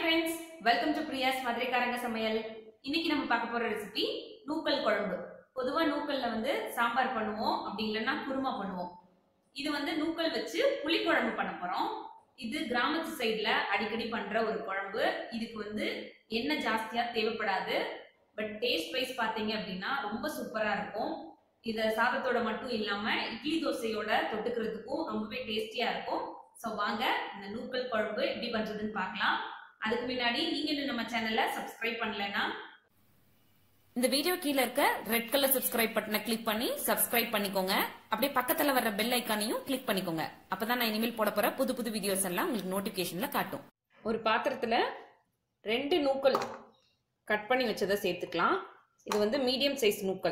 friends welcome to Priyas மதுரைக்காரங்க சமையல் இன்னைக்கு நம்ம பார்க்க போற ரெசிபி நூக்கல் குழம்பு பொதுவா நூக்கல்ல வந்து சாம்பார் பண்ணுவோம் அப்படி இல்லைன்னா குருமா பண்ணுவோம் இது வந்து நூக்கல் வச்சு புளிக்குழம்பு பண்ண போறோம் இது கிராமத்து சைடுல அடிக்கடி பண்ற ஒரு குழம்பு இதுக்கு வந்து எண்ணெய் ஜாஸ்தியா தேவைப்படாது பட் டேஸ்ட் வைஸ் பார்த்தீங்க அப்படின்னா ரொம்ப சூப்பரா இருக்கும் இதை சாதத்தோட மட்டும் இல்லாம இட்லி தோசையோட தொட்டுக்கிறதுக்கும் ரொம்பவே டேஸ்டியா இருக்கும் ஸோ வாங்க இந்த நூக்கல் குழம்பு எப்படி பண்றதுன்னு பார்க்கலாம் அதுக்கு முன்னாடி நீங்க இன்னும் நம்ம சேனலை சப்ஸ்கிரைப் பண்ணலைன்னா இந்த வீடியோ கீழே இருக்க ரெட் கலர் சப்ஸ்கிரைப் பட்டனை கிளிக் பண்ணி சப்ஸ்கிரைப் பண்ணிக்கோங்க அப்படியே பக்கத்துல வர்ற பெல் ஐக்கானையும் கிளிக் பண்ணிக்கோங்க அப்பதான் நான் இனிமேல் போட போற புது புது வீடியோஸ் எல்லாம் உங்களுக்கு நோட்டிபிகேஷன்ல காட்டும் ஒரு பாத்திரத்துல ரெண்டு நூக்கல் கட் பண்ணி வச்சதை சேர்த்துக்கலாம் இது வந்து மீடியம் சைஸ் நூக்கல்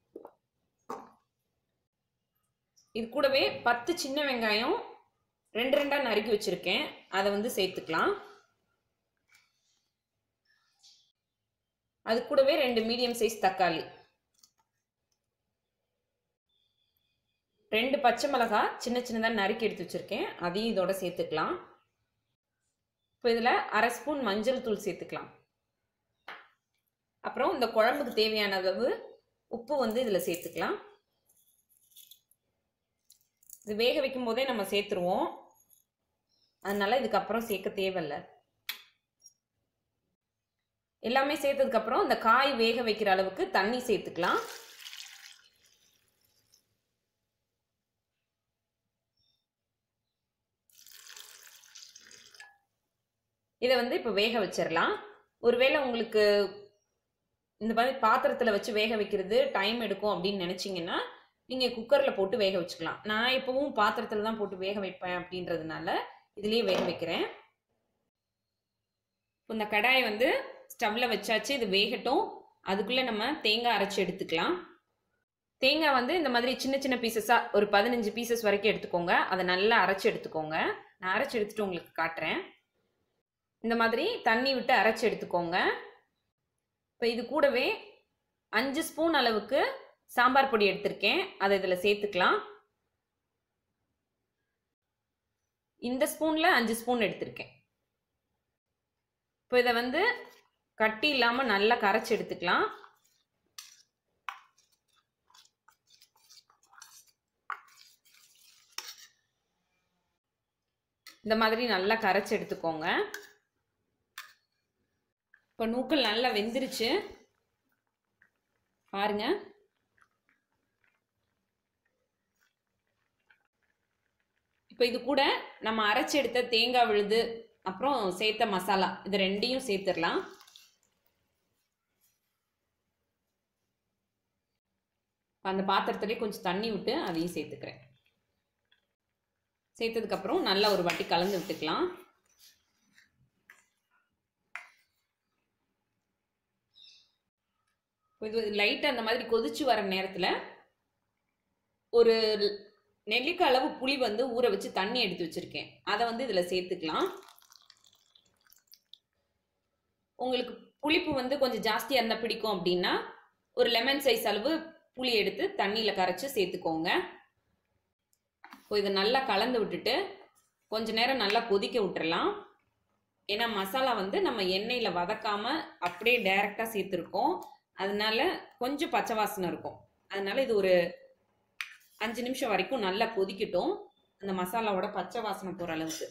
இது கூடவே பத்து சின்ன வெங்காயம் ரெண்டு ரெண்டா நறுக்கி வச்சிருக்கேன் அதை வந்து சேர்த்துக்கலாம் அது கூடவே ரெண்டு மீடியம் சைஸ் தக்காளி ரெண்டு பச்சை மிளகாய் சின்ன சின்னதாக நறுக்கி எடுத்து வச்சிருக்கேன் அதையும் இதோட சேர்த்துக்கலாம் இப்போ இதில் அரை ஸ்பூன் மஞ்சள் தூள் சேர்த்துக்கலாம் அப்புறம் இந்த குழம்புக்கு தேவையான அளவு உப்பு வந்து இதில் சேர்த்துக்கலாம் இது வேக வைக்கும் போதே நம்ம சேர்த்துருவோம் அதனால இதுக்கப்புறம் சேர்க்க தேவையில்லை எல்லாமே சேர்த்ததுக்கப்புறம் இந்த காய் வேக வைக்கிற அளவுக்கு தண்ணி சேர்த்துக்கலாம் இதை வந்து இப்போ வேக வச்சிடலாம் ஒருவேளை உங்களுக்கு இந்த மாதிரி பாத்திரத்தில் வச்சு வேக வைக்கிறது டைம் எடுக்கும் அப்படின்னு நினச்சிங்கன்னா நீங்கள் குக்கரில் போட்டு வேக வச்சுக்கலாம் நான் எப்பவும் பாத்திரத்தில் தான் போட்டு வேக வைப்பேன் அப்படின்றதுனால இதுலேயே வேக வைக்கிறேன் இப்போ இந்த கடாயை வந்து ஸ்டவ்வில் வச்சாச்சு இது வேகட்டும் அதுக்குள்ளே நம்ம தேங்காய் அரைச்சி எடுத்துக்கலாம் தேங்காய் வந்து இந்த மாதிரி சின்ன சின்ன பீசஸாக ஒரு பதினஞ்சு பீசஸ் வரைக்கும் எடுத்துக்கோங்க அதை நல்லா அரைச்சி எடுத்துக்கோங்க நான் அரைச்சி எடுத்துட்டு உங்களுக்கு காட்டுறேன் இந்த மாதிரி தண்ணி விட்டு அரைச்சி எடுத்துக்கோங்க இப்போ இது கூடவே அஞ்சு ஸ்பூன் அளவுக்கு சாம்பார் பொடி எடுத்திருக்கேன் அதை இதில் சேர்த்துக்கலாம் இந்த ஸ்பூனில் அஞ்சு ஸ்பூன் எடுத்திருக்கேன் இப்போ இதை வந்து கட்டி இல்லாமல் நல்லா கரைச்சி எடுத்துக்கலாம் இந்த மாதிரி நல்லா கரைச்சி எடுத்துக்கோங்க இப்போ நூக்கல் நல்லா வெந்துருச்சு பாருங்க இப்போ இது கூட நம்ம அரைச்சி எடுத்த தேங்காய் விழுது அப்புறம் சேர்த்த மசாலா இது ரெண்டையும் சேர்த்துடலாம் அந்த பாத்திரத்துலேயே கொஞ்சம் தண்ணி விட்டு அதையும் சேர்த்துக்கிறேன் சேர்த்ததுக்கப்புறம் நல்லா ஒரு வாட்டி கலந்து விட்டுக்கலாம் இது லைட்டாக அந்த மாதிரி கொதிச்சு வர நேரத்தில் ஒரு நெல்லிக்காய் அளவு புளி வந்து ஊற வச்சு தண்ணி எடுத்து வச்சுருக்கேன் அதை வந்து இதில் சேர்த்துக்கலாம் உங்களுக்கு புளிப்பு வந்து கொஞ்சம் ஜாஸ்தியாக இருந்தால் பிடிக்கும் அப்படின்னா ஒரு லெமன் சைஸ் அளவு புளி எடுத்து தண்ணியில் கரைச்சி சேர்த்துக்கோங்க இப்போ இதை நல்லா கலந்து விட்டுட்டு கொஞ்ச நேரம் நல்லா கொதிக்க விட்டுறலாம் ஏன்னா மசாலா வந்து நம்ம எண்ணெயில் வதக்காமல் அப்படியே டைரெக்டாக சேர்த்துருக்கோம் அதனால கொஞ்சம் பச்சை வாசனை இருக்கும் அதனால இது ஒரு அஞ்சு நிமிஷம் வரைக்கும் நல்லா கொதிக்கட்டும் அந்த மசாலாவோட பச்சை வாசனை போகிற அளவுக்கு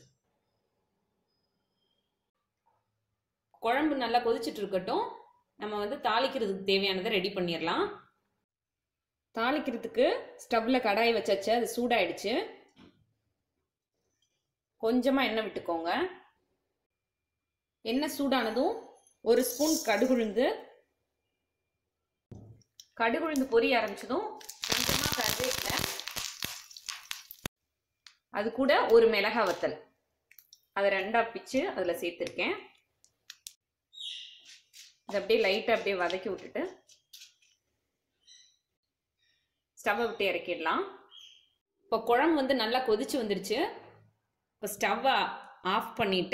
குழம்பு நல்லா கொதிச்சுட்டு இருக்கட்டும் நம்ம வந்து தாளிக்கிறதுக்கு தேவையானதை ரெடி பண்ணிடலாம் தாளிக்கிறதுக்கு ஸ்டவ்வில் கடாய் வச்சாச்சு அது சூடாயிடுச்சு கொஞ்சமாக எண்ணெய் விட்டுக்கோங்க எண்ணெய் சூடானதும் ஒரு ஸ்பூன் கடுகுழுந்து கடுகுழுந்து பொரிய ஆரம்பிச்சதும் கொஞ்சமாக கருவேப்பிலை அது கூட ஒரு மிளகா வத்தல் அதை ரெண்டா பிச்சு அதில் சேர்த்துருக்கேன் அதை அப்படியே லைட்டாக அப்படியே வதக்கி விட்டுட்டு ஸ்டவ்வை விட்டு இறக்கிடலாம் இப்போ குழம்பு வந்து நல்லா கொதிச்சு வந்துருச்சு இப்போ ஸ்டவ்வை ஆஃப் பண்ணிட்டு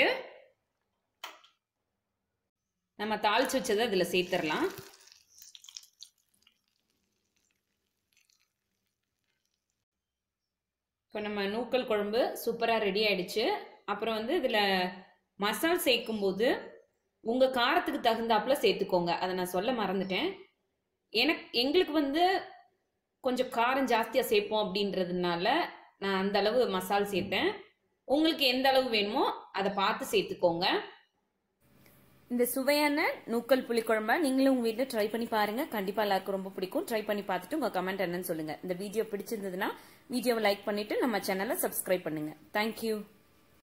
நம்ம தாளிச்சு வச்சதை அதில் சேர்த்துடலாம் இப்போ நம்ம நூக்கல் குழம்பு சூப்பராக ரெடி ஆயிடுச்சு அப்புறம் வந்து இதில் மசால் சேர்க்கும்போது உங்க காரத்துக்கு தகுந்தாப்புல சேர்த்துக்கோங்க அதை நான் சொல்ல மறந்துட்டேன் எனக்கு எங்களுக்கு வந்து கொஞ்சம் காரம் ஜாஸ்தியா சேர்ப்போம் அப்படின்றதுனால நான் அந்த அளவு மசால் சேர்த்தேன் உங்களுக்கு எந்த அளவு வேணுமோ அதை பார்த்து சேர்த்துக்கோங்க இந்த சுவையான நூக்கல் புளிக்குழம்ப நீங்களும் உங்க வீட்டில் ட்ரை பண்ணி பாருங்க கண்டிப்பா எல்லாருக்கும் ரொம்ப பிடிக்கும் ட்ரை பண்ணி பார்த்துட்டு உங்க கமெண்ட் என்னன்னு சொல்லுங்க இந்த வீடியோ பிடிச்சிருந்ததுன்னா வீடியோவை லைக் பண்ணிட்டு நம்ம சேனலை சப்ஸ்கிரைப் பண்ணுங்க தேங்க்யூ